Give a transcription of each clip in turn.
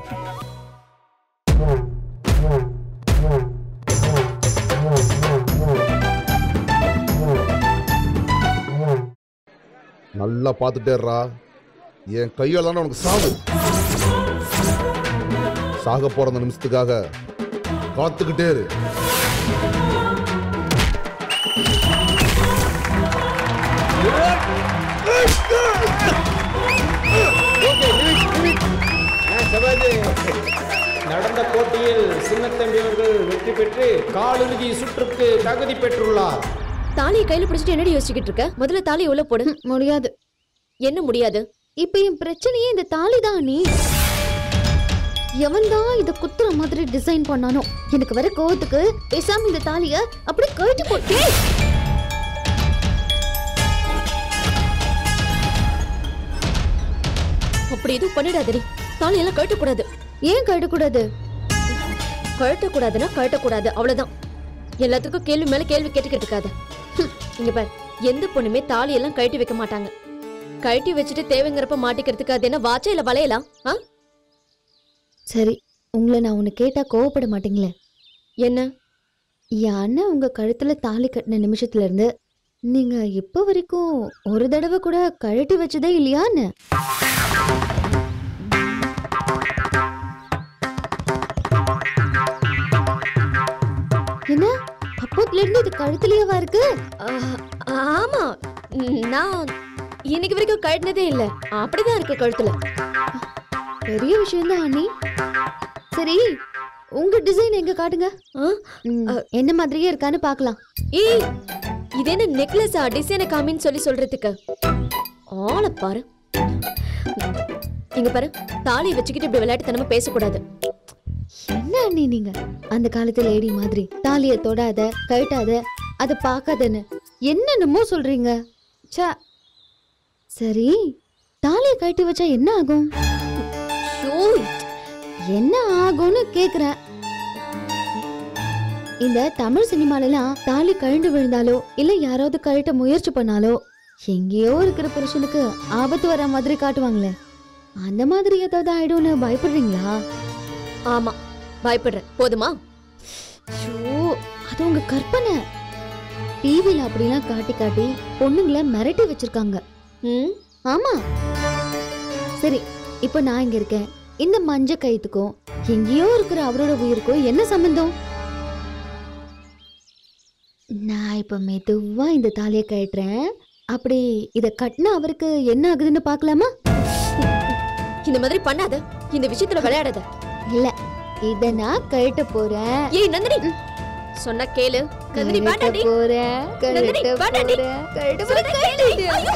நல்லா பார்த்துட்டேறா என் கையால் தானே உனக்கு சாவு சாக போற அந்த நிமிஷத்துக்காக காத்துக்கிட்டே இரு சபாஜி நடந்த போட்டியில் சின்னத்தம்பி அவர்கள் வெற்றி பெற்று காலிறுதி சுற்றுக்கு தகுதி பெற்றுள்ளார் தாலியை கையில பிடிச்சிட்டு என்னடி யோசிச்சுக்கிட்டு இருக்க முதல்ல தாலியை உள்ள போடு முடியாது என்ன முடியாது இப்ப என் பிரச்சனையே இந்த தாலி தான் நீ எவன் தான் இத குத்துற மாதிரி டிசைன் பண்ணானோ எனக்கு வர கோவத்துக்கு பேசாம இந்த தாலிய அப்படியே கழட்டி போட்டே அப்படி எதுவும் பண்ணிடாதடி தாலியெல்லாம் கழட்டக்கூடாது ஏன் கழட்டக்கூடாது கழட்டக்கூடாதுன்னா கழட்டக்கூடாது அவ்வளவுதான் எல்லாத்துக்கும் கேள்வி மேல கேள்வி கேட்டுக்கிட்டு இருக்காத ஹம், இங்க பாரு எந்த பொண்ணுமே தாலியெல்லாம் கழட்டி வைக்க மாட்டாங்க கழட்டி வச்சுட்டு தேவைங்கிறப்ப மாட்டிக்கிறதுக்கு அது என்ன வாச்சா இல்ல வளையலாம் ஆ சரி உங்களை நான் உன்னை கேட்டா கோவப்பட மாட்டீங்களே என்ன என் அண்ணன் உங்க கழுத்துல தாலி கட்டின நிமிஷத்துல இருந்து நீங்க இப்ப வரைக்கும் ஒரு தடவை கூட கழட்டி வச்சதே இல்லையான்னு என்ன அப்போத்துல இருந்து இது கழுத்துலயேவா இருக்கு ஆ, ஆமா ம், நான் இன்னைக்கு வரைக்கும் கழட்டினதே இல்ல அப்படிதான் இருக்கு கழுத்துல பெரிய விஷயம் தான் அண்ணி சரி உங்க டிசைன் எங்க காட்டுங்க ஆ? ம், என்ன மாதிரியே இருக்கான்னு பார்க்கலாம் ஏய் இது என்ன நெக்லஸா டிசைனை காமின்னு சொல்லி சொல்றதுக்கு ஆளை பாரு இங்க பாரு தாலியை வச்சுக்கிட்டு இப்படி விளையாட்டுத்தனமா பேசக்கூடாது என்ன அண்ணி நீங்க அந்த காலத்து லேடி மாதிரி தாலிய தொடாத கழட்டாத அத பார்க்காதன்னு என்னென்னமோ சொல்றீங்க ச்சே சரி தாலிய கழட்டி வச்சா என்ன ஆகும் ஷோ என்ன ஆகும்னு கேக்குறேன் இந்த தமிழ் சினிமாலலாம் தாலி கழண்டு விழுந்தாலோ இல்ல யாராவது கழட்ட முயற்சி பண்ணாலோ எங்கேயோ இருக்கிற புருஷனுக்கு ஆபத்து வர மாதிரி காட்டுவாங்களே அந்த மாதிரி ஏதாவது ஆயிடும்னு பயப்படுறீங்களா ஆமா பயப்படுறேன் போதுமா ஐயோ அது உங்க கற்பனை டிவில அப்படிலாம் காட்டி காட்டி பொண்ணுங்களை மிரட்டி வச்சிருக்காங்க ம் ஆமா சரி இப்போ நான் இங்க இருக்கேன் இந்த மஞ்ச கயித்துக்கும் எங்கேயோ இருக்கிற அவரோட உயிருக்கும் என்ன சம்பந்தம் நான் இப்ப மெதுவா இந்த தாலியை கழட்டுறேன் அப்படி இத கட்டினா அவருக்கு என்ன ஆகுதுன்னு பார்க்கலாமா இந்த மாதிரி பண்ணாத இந்த விஷயத்துல விளையாடாத இல்ல இத நான் கழட்ட போறேன் ஏய் நந்தினி சொன்னா கேளு நந்தினி கழட்ட வேண்டாடி போறேன் நந்தினி, கழட்ட வேண்டாடி. போறேன் கழட்ட சொன்னா போறேன் கேளு. ஐயோ.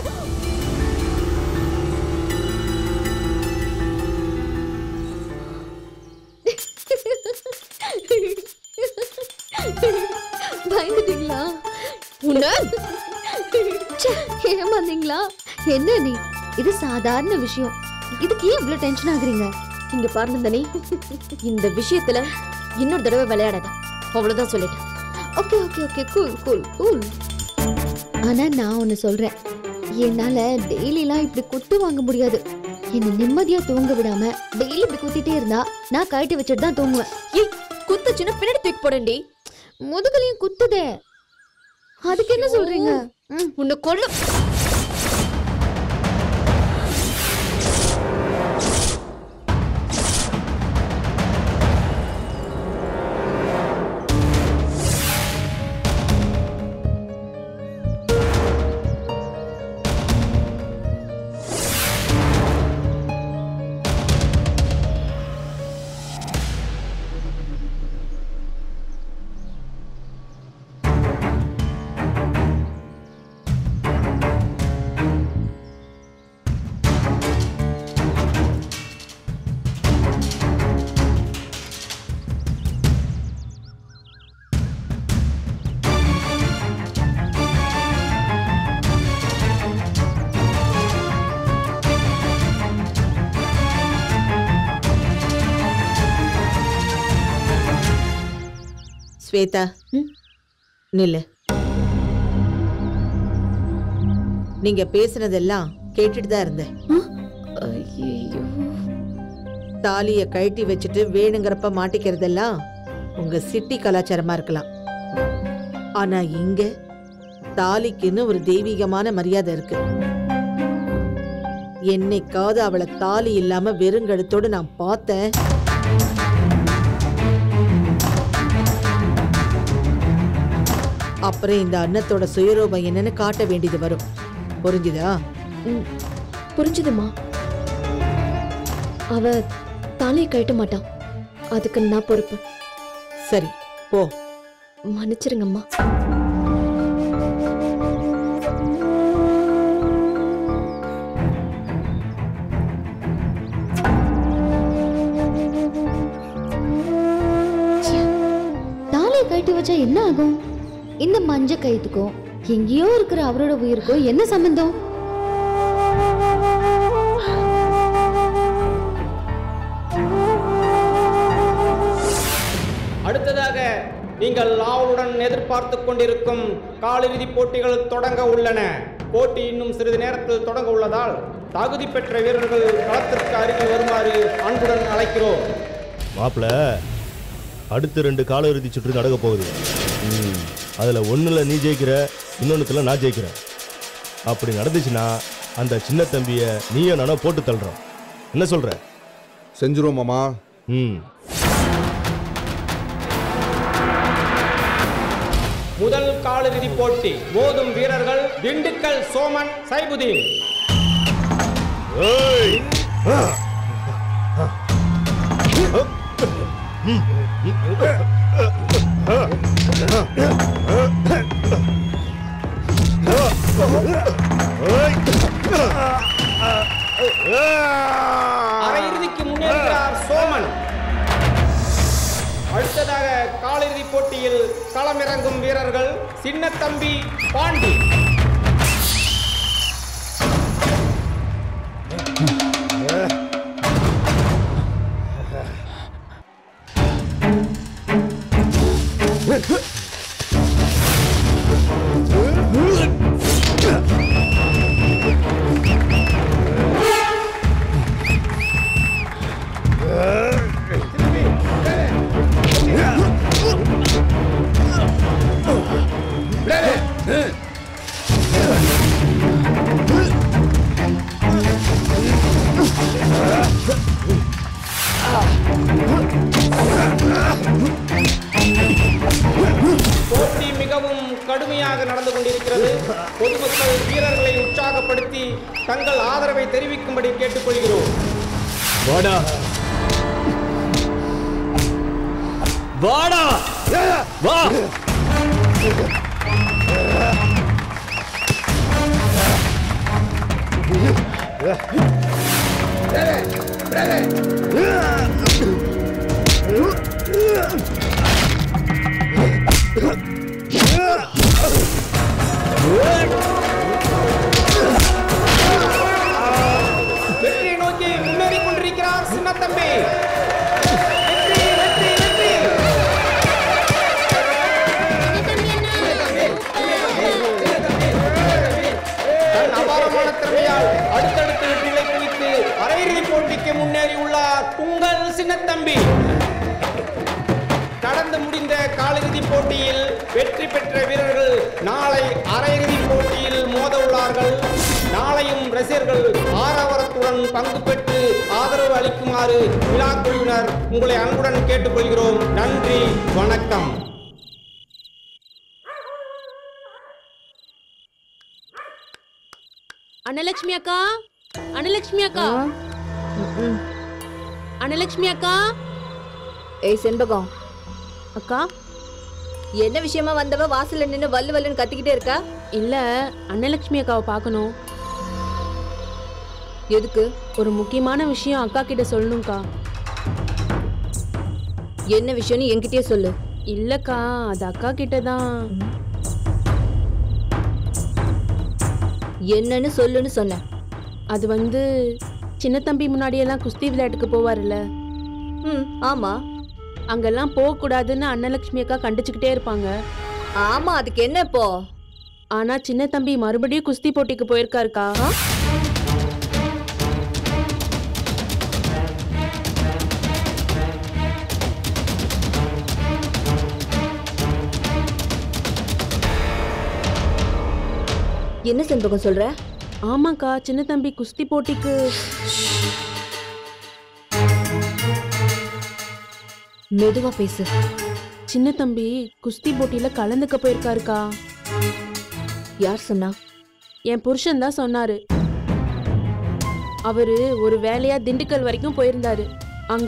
பயந்துட்டீங்களா உன்ன ச்சே, ஏமாந்தீங்களா என்ன நீ இது சாதாரண விஷயம் இதுக்கு ஏன் இவ்வளவு டென்ஷன் ஆகுறீங்க இங்க பாரு நந்தினி இந்த விஷயத்துல இன்னொரு தடவை விளையாடாத அவ்வளவுதான் சொல்லிட்டேன் okay okay okay cool cool cool ஆனா நான் ஒன்னு சொல்றேன் என்னால டெய்லிலாம் இப்படி குத்து வாங்க முடியாது என்ன நிம்மதியா தூங்க விடாம டெய்லி இப்படி குத்திட்டே இருந்தா நான் கழட்டி வச்சுட்டு தான் தூங்குவேன் ஏய் குத்துச்சுன்னா பின்னாடி தூக்கி போடண்டி முதுகலையும் குத்துதே அதுக்கு என்ன சொல்றீங்க ம், உன்னை கொல்லு ஸ்வேதா ம்? நில்லு நீங்க பேசுனதெல்லாம் கேட்டுட்டு தான் இருந்தேன் ஐயோ தாலிய கழட்டி வச்சுட்டு வேணுங்கிறப்ப மாட்டிக்கிறதெல்லாம் உங்க சிட்டி கலாச்சாரமா இருக்கலாம் ஆனா இங்க தாலிக்குன்னு ஒரு தெய்வீகமான மரியாதை இருக்கு என்னைக்காவது அவளை தாலி இல்லாம வெறுங்கழுத்தோடு நான் பார்த்தேன் அப்புறம் இந்த அன்னத்தோட சுயரூபம் என்னன்னு காட்ட வேண்டியது வரும் புரிஞ்சுதா ம், புரிஞ்சுதுமா அவ தாலியை கழட்ட மாட்டான் அதுக்கு நான் பொறுப்பு சரி போ மன்னிச்சிருங்கம்மா தாலியை கட்டி வச்சா என்ன ஆகும் இந்த மஞ்ச கயித்துக்கும் எங்கேயோ இருக்கிற அவரோட உயிருக்கும் என்ன சம்பந்தம் அடுத்ததாக நீங்கள் ஆவலுடன் எதிர்பார்த்து கொண்டிருக்கும் காலிறுதி போட்டிகள் தொடங்க உள்ளன போட்டி இன்னும் சிறிது நேரத்தில் தொடங்க உள்ளதால் தகுதி பெற்ற வீரர்கள் களத்திற்கு அருகில் வருமாறு அன்புடன் அழைக்கிறோம் மாப்பிள அடுத்த ரெண்டு காலிறுதி சுற்று நடக்க போகுது அதில் ஒன்றில் நீ ஜெயிக்கிற இன்னொன்றுத்தில் நான் ஜெயிக்கிறேன் அப்படி நடந்துச்சுன்னா அந்த சின்ன தம்பியை நீயும் நானும் போட்டு தள்ளுறோம் என்ன சொல்ற செஞ்சிருவோம் மாமா ம் முதல் காலிறுதி போட்டி மோதும் வீரர்கள் திண்டுக்கல் சோமன் சைபுதீன் ஏய் அரையிறுதிக்கு முன்னேறுகிறார் சோமன் அடுத்ததாக காலிறுதி போட்டியில் களமிறங்கும் வீரர்கள் சின்னத்தம்பி பாண்டி போட்டி மிகவும் கடுமையாக நடந்து கொண்டிருக்கிறது பொதுமக்கள் வீரர்களை உற்சாகப்படுத்தி தங்கள் ஆதரவை தெரிவிக்கும்படி கேட்டுக்கொள்கிறோம் வாடா வாடா வா வெற்றியை நோக்கி முன்னேறி கொண்டிருக்கிறார் சின்னத்தம்பி வெற்றி வெற்றி வெற்றி தன் அபாரமான திறமையால் அடுத்தடுத்து வெற்றிகளை குவித்து அரையிறுதி போட்டிக்கு முன்னேறியுள்ளார் உங்கள் சின்னத்தம்பி கடந்து முடிந்த காலிறுதி போட்டியில் வெற்றி பெற்ற வீரர்கள் நாளை அரையிறுதி போட்டியில் மோத உள்ளார்கள் நாளையும் ரசிகர்கள் ஆரவாரத்துடன் பங்கு பெற்று ஆதரவு அளிக்குமாறு விழா குழுவினர் உங்களை அன்புடன் கேட்டுக்கொள்கிறோம் நன்றி வணக்கம் அனலட்சுமி அக்கா அனலட்சுமி அக்கா அனலட்சுமி அக்கா ஏய் செண்பகம் அக்கா என்ன விஷயமா வந்தவ வாசல்ல நின்னு வல்லு வல்லுன்னு கத்திக்கிட்டே இருக்கா இல்ல அன்னலட்சுமி அக்காவை பார்க்கணும் எதுக்கு ஒரு முக்கியமான விஷயம் அக்கா கிட்ட சொல்லணும்க்கா என்ன விஷயம்னு என்கிட்டயே சொல்லு இல்லக்கா அது அக்கா கிட்ட தான் என்னன்னு சொல்லுன்னு சொன்னேன் அது வந்து சின்ன தம்பி முன்னாடியெல்லாம் குஸ்தி விளையாட்டுக்கு போவார்ல ம் ஆமா அங்கெல்லாம் போகக்கூடாதுன்னு அன்னலட்சுமி அக்கா கண்டிச்சுக்கிட்டே இருப்பாங்க ஆமா அதுக்கு என்ன இப்போ ஆனா சின்ன தம்பி மறுபடியும் குஸ்தி போட்டிக்கு போயிருக்காருக்கா என்ன செண்பகம் சொல்ற ஆமாக்கா சின்ன தம்பி குஸ்தி போட்டிக்கு மெதுவா பேசு சின்ன தம்பி குஸ்தி போட்டியில கலந்துக்க போயிருக்காருக்கா யார் சொன்னா என் புருஷன் தான் சொன்னாரு அவரு ஒரு வேலையா திண்டுக்கல் வரைக்கும் போயிருந்தாரு அங்க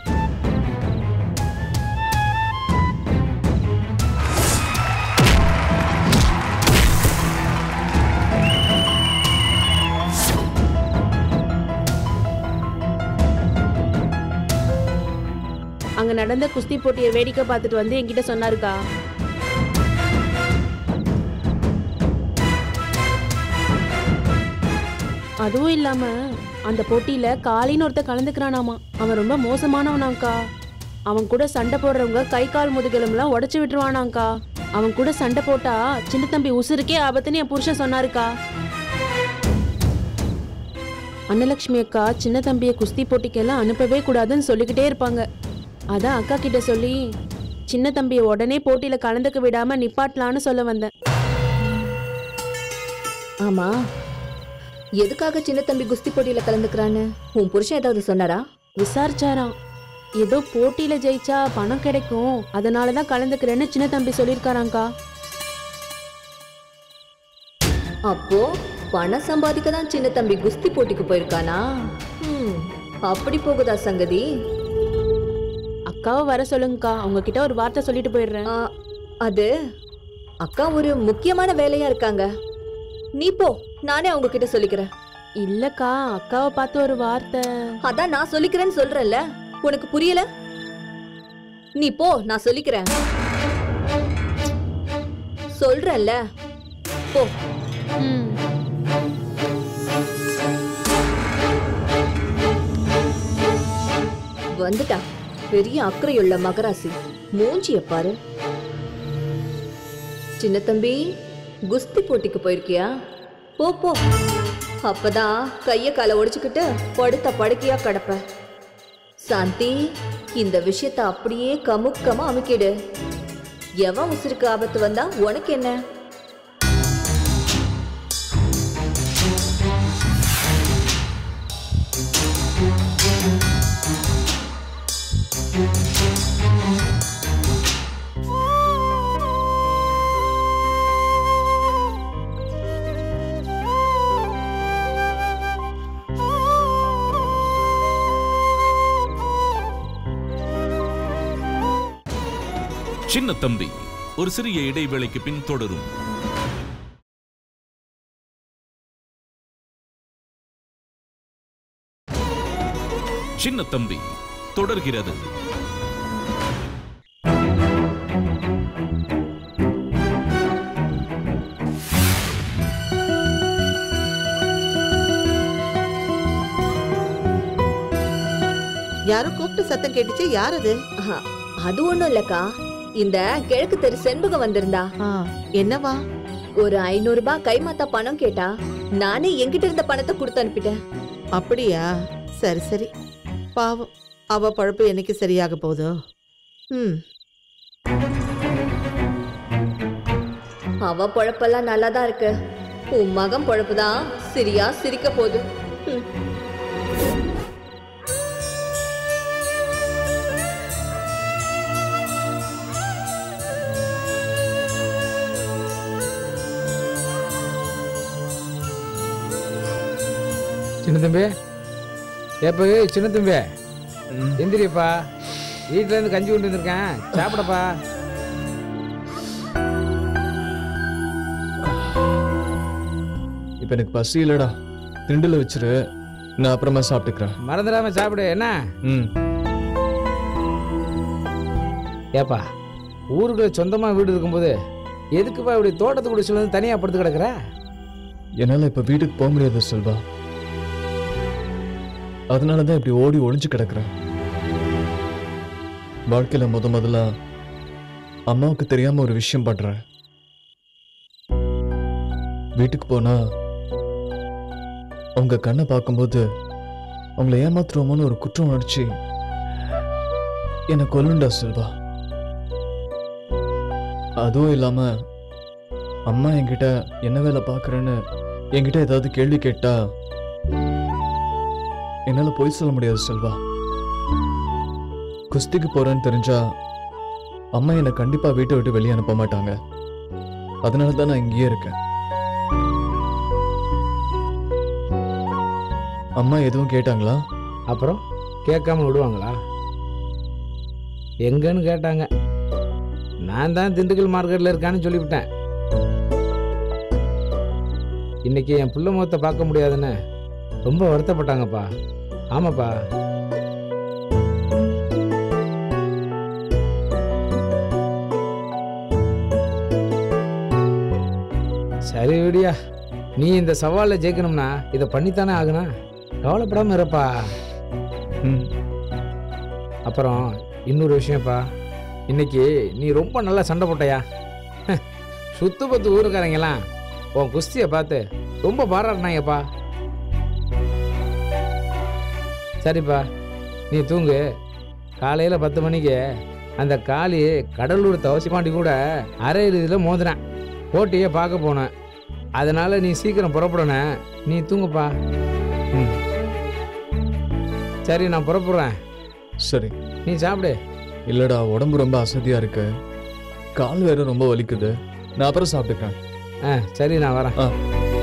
அங்க நடந்த குஸ்தி போட்டியை வேடிக்கை பார்த்துட்டு வந்து என்கிட்ட சொன்னாருக்கா அதுவும் இல்லாம அந்த போட்டியில காளின்னு ஒருத்த கலந்துக்கிறானாமா அவன் ரொம்ப மோசமானவனாங்க்கா அவன் கூட சண்டை போடுறவங்க கை கால் முதுகெலும்புலாம் உடைச்சு விட்டுருவானாங்க்கா அவன் கூட சண்டை போட்டா சின்ன தம்பி உசுருக்கே ஆபத்துன்னு என் புருஷன் சொன்னாருக்கா அன்னலட்சுமி அக்கா சின்ன தம்பியை குஸ்தி போட்டிக்கெல்லாம் அனுப்பவே கூடாதுன்னு சொல்லிக்கிட்டே இருப்பாங்க அதான் அக்கா கிட்ட சொல்லி சின்ன தம்பியை உடனே போட்டியில கலந்துக்க விடாம நிப்பாட்டலான்னு சொல்ல வந்தேன் ஆமா எதுக்காக சின்ன தம்பி குஸ்தி போட்டியில கலந்துக்கிறான்னு உன் புருஷன் ஏதாவது சொன்னாரா விசாரிச்சாராம் ஏதோ போட்டியில ஜெயிச்சா பணம் கிடைக்கும் அதனால தான் கலந்துக்கிறேன்னு சின்ன தம்பி சொல்லியிருக்காராங்க்கா அப்போ பணம் சம்பாதிக்க தான் சின்ன தம்பி குஸ்தி போட்டிக்கு போயிருக்கானா ம், அப்படி போகுதா சங்கதி அக்காவை வர சொல்லுங்கக்கா அவங்க கிட்ட ஒரு வார்த்தை சொல்லிட்டு போயிடுறேன் ஆ, அது அக்கா ஒரு முக்கியமான வேலையா இருக்காங்க நீ போ நானே அவங்க கிட்ட சொல்லிக்கிறேன் இல்லக்கா அக்காவை பார்த்து ஒரு வார்த்தை அதான் நான் சொல்லிக்கிறேன்னு சொல்றேன்ல உனக்கு புரியல நீ போ நான் சொல்லிக்கிறேன் சொல்றேன்ல போ ம். வந்துட்டா பெரிய அக்கறையுள்ள மகராசி மூஞ்சிய பாரு சின்ன தம்பி குஸ்தி போட்டிக்கு போயிருக்கியா போ போ அப்பதான் கைய காலை ஒடிச்சுக்கிட்டு படுத்த படுக்கையா கிடப்ப சாந்தி இந்த விஷயத்த அப்படியே கமுக்கமா அமுக்கிடு எவன் உசுருக்கு ஆபத்து வந்தா உனக்கு என்ன சின்ன தம்பி ஒரு சிறிய இடைவேளைக்கு பின் தொடரும் சின்ன தம்பி தொடர்கிறது யாரோ கூப்பிட்டு சத்தம் கேட்டுச்சு யார் அது ஆஹா, அது ஒண்ணும் இல்லக்கா இந்த கிழக்கு தெரு செண்பகம் வந்திருந்தா ஆ, என்னவா ஒரு ஐநூறு ரூபாய் கைமாத்தா பணம் கேட்டா நானே என்கிட்ட இருந்த பணத்தை கொடுத்து அனுப்பிட்டேன் அப்படியா சரி சரி பாவம் அவ பழப்பு என்னைக்கு சரியாக போகுதோ ம் அவ பொழப்பெல்லாம் நல்லா தான் இருக்கு உன் மகன் பொழப்பு தான் சிரியா சிரிக்க போகுது ம். சின்ன தம்பி ஏப்பா ஏய் சின்ன தம்பி எந்திரியப்பா வீட்டுல இருந்து கஞ்சி கொண்டு வந்திருக்கேன் சாப்பிடப்பா இப்போ எனக்கு பசி இல்லடா திண்டுல வச்சிரு நான் அப்புறமா சாப்பிட்டுக்கிறேன் மறந்துடாம சாப்பிடு என்ன ம் ஏப்பா ஊருக்குள்ள சொந்தமா வீடு இருக்கும்போது எதுக்குப்பா இப்படி தோட்டத்து குடிசையில வந்து தனியா படுத்து கிடக்குற என்னால் இப்போ வீட்டுக்கு போக முடியாது செல்வா அதனால தான் இப்படி ஓடி ஒளிஞ்சு கிடக்குறேன் வாழ்க்கையில் முத முதல்ல அம்மாவுக்கு தெரியாம ஒரு விஷயம் பண்றேன் வீட்டுக்கு போனா அவங்க கண்ணை பார்க்கும்போது அவங்கள ஏமாத்துறோமோன்னு ஒரு குற்றம் உணர்ச்சி என்னை கொல்லுண்டா செல்வா அதுவும் இல்லாம அம்மா என்கிட்ட என்ன வேலை பார்க்குறேன்னு என்கிட்ட ஏதாவது கேள்வி கேட்டா என்னால் பொய் சொல்ல முடியாது செல்வா குஸ்திக்கு போறேன்னு தெரிஞ்சா அம்மா என்னை கண்டிப்பா வீட்டை விட்டு வெளியே அனுப்ப மாட்டாங்க அதனால தான் நான் இங்கேயே இருக்கேன் அம்மா எதுவும் கேட்டாங்களா அப்புறம் கேட்காம விடுவாங்களா எங்கன்னு கேட்டாங்க நான் தான் திண்டுக்கல் மார்க்கெட்டில் இருக்கான்னு சொல்லிவிட்டேன் இன்னைக்கு என் புள்ள முகத்தை பார்க்க முடியாதுன்னு ரொம்ப வருத்தப்பட்டாங்கப்பா ஆமாப்பா சரி விடியா நீ இந்த சவாலை ஜெயிக்கணும்னா இதை பண்ணித்தானே ஆகணும் கவலைப்படாம இருப்பா ம் அப்புறம் இன்னொரு விஷயம்ப்பா இன்னைக்கு நீ ரொம்ப நல்லா சண்டை போட்டயா சுத்து பத்து ஊருக்காரங்கலாம் உன் குஸ்தியை பார்த்து ரொம்ப பாராட்டினாங்கப்பா சரிப்பா நீ தூங்கு காலையில் பத்து மணிக்கு அந்த காளி கடலூர் தவசிப்பாண்டி கூட அரை இறுதியில் மோதினேன் போட்டியை பார்க்க போனேன் அதனால நீ சீக்கிரம் புறப்படணும் நீ தூங்குப்பா ம் சரி நான் புறப்படுறேன் சரி நீ சாப்பிடு இல்லடா உடம்பு ரொம்ப அசதியா இருக்கு கால் வேற ரொம்ப வலிக்குது நான் அப்புறம் சாப்பிட்டுக்கிறேன் ஆ சரி நான் வரேன் ஆ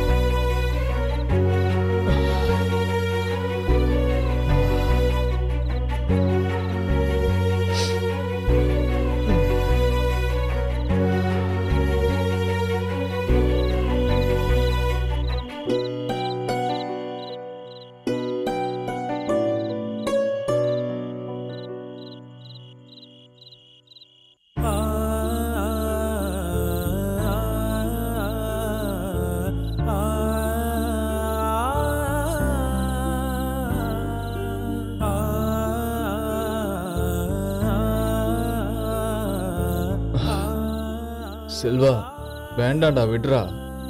செல்வா வேண்டாம்டா விடுறா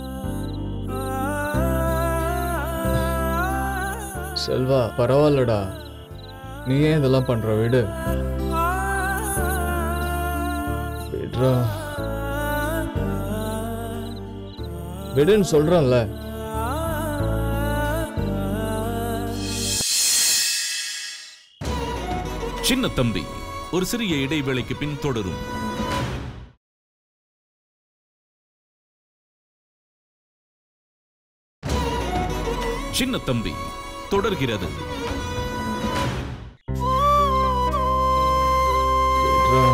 செல்வா பரவாயில்லடா நீ ஏன் இதெல்லாம் பண்ற விடு விடுறா விடுன்னு சொல்றேன்ல சின்ன தம்பி ஒரு சிறிய இடைவேளைக்கு பின் தொடரும் சின்ன தம்பி தொடர்கிறது விடுறா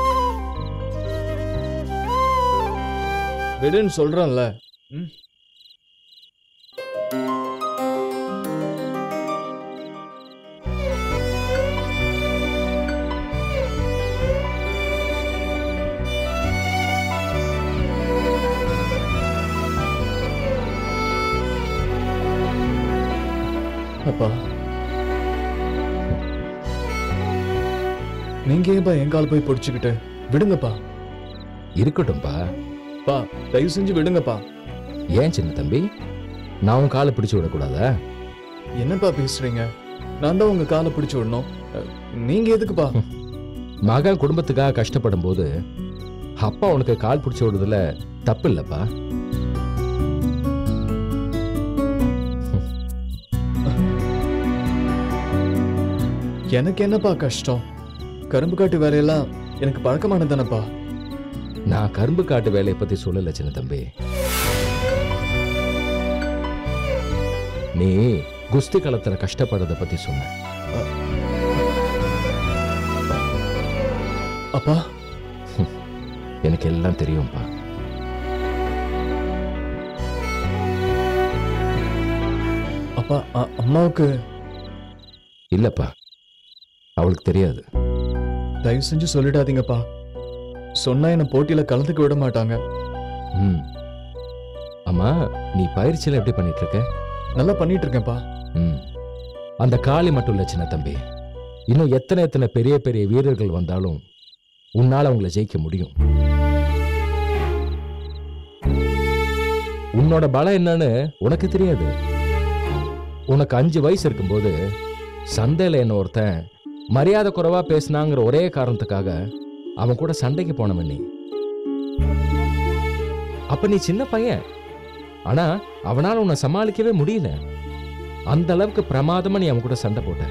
விடுன்னு சொல்றேன்ல ம் அப்பா நீங்க ஏன்பா என் கால் போய் பிடிச்சுக்கிட்டு விடுங்கப்பா இருக்கட்டும்பா பா தயவு செஞ்சு விடுங்கப்பா ஏன் சின்ன தம்பி நான் உன் காலை பிடிச்சு விடக்கூடாதா என்னப்பா பேசுறீங்க நான் தான் உங்க காலை பிடிச்சு விடணும் அஹ், நீங்க எதுக்குப்பா மகன் குடும்பத்துக்காக கஷ்டப்படும் போது அப்பா உனக்கு கால் பிடிச்சு விடுறதுல தப்பு இல்லப்பா எனக்கு என்னப்பா கஷ்டம் கரும்பு காட்டு வேலையெல்லாம் எனக்கு பழக்கமானதானப்பா நான் கரும்பு காட்டு வேலையை பத்தி சொல்லல சின்ன தம்பி நீ குஸ்தி களத்துல கஷ்டப்படுறத பத்தி சொன்ன அப்பா எனக்கு எல்லாம் தெரியும்பா அப்பா அ- அம்மாவுக்கு இல்லப்பா அவளுக்கு தெரியாது தயவு செஞ்சு சொல்லிடாதீங்கப்பா சொன்னா என்ன போட்டியில கலந்துக்க விட மாட்டாங்க ம் அம்மா நீ பயிற்சியில எப்படி பண்ணிட்டு இருக்க நல்லா பண்ணிட்டு இருக்கேன்ப்பா ம் அந்த காளி மட்டும் இல்ல சின்ன தம்பி இன்னும் எத்தனை எத்தனை பெரிய பெரிய வீரர்கள் வந்தாலும் உன்னால அவங்கள ஜெயிக்க முடியும் உன்னோட பலம் என்னன்னு உனக்கு தெரியாது உனக்கு அஞ்சு வயசு இருக்கும்போது சந்தையில் என்ன ஒருத்தன் மரியாதை குறைவா பேசினாங்கிற ஒரே காரணத்துக்காக அவன் கூட சண்டைக்கு போனவன் நீ அப்ப நீ சின்ன பையன் ஆனா அவனால உன்னை சமாளிக்கவே முடியல அந்த அளவுக்கு பிரமாதமா நீ அவன் கூட சண்டை போட்ட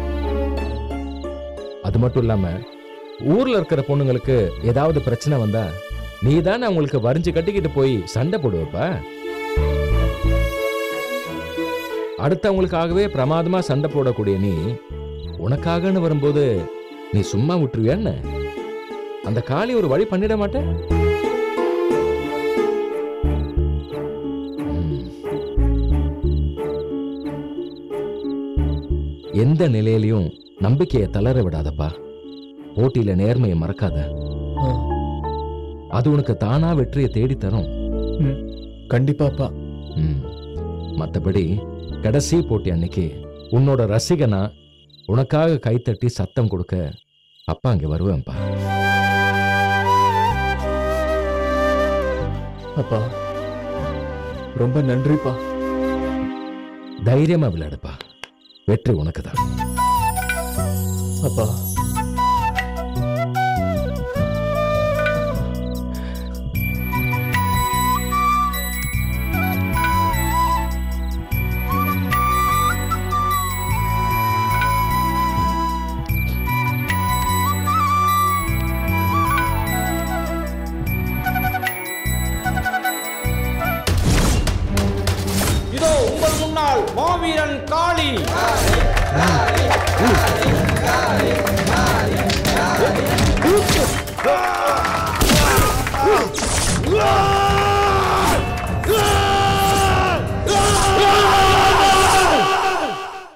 அது மட்டும் இல்லாம ஊர்ல இருக்கிற பொண்ணுங்களுக்கு ஏதாவது பிரச்சனை வந்தா நீ தானே அவங்களுக்கு வரிஞ்சு கட்டிக்கிட்டு போய் சண்டை போடுவப்ப அடுத்தவங்களுக்காகவே பிரமாதமா சண்டை போடக்கூடிய நீ உனக்காகன்னு வரும்போது நீ சும்மா விட்டுருவியான்னு அந்த காளி ஒரு வழி பண்ணிட மாட்டேன் எந்த நிலையிலையும் நம்பிக்கையை தளர விடாதப்பா போட்டியில நேர்மையை மறக்காத அது உனக்கு தானா வெற்றியை தேடி தரும் கண்டிப்பாப்பா ம் மற்றபடி கடைசி போட்டி அன்னைக்கு உன்னோட ரசிகனா உனக்காக கைத்தட்டி சத்தம் கொடுக்க அப்பா அங்க வருவேன்ப்பா அப்பா ரொம்ப நன்றிப்பா தைரியமா விளையாடுப்பா வெற்றி உனக்கு தான் அப்பா இதோ உங்கள் முன்னால் மாவீரன் காளி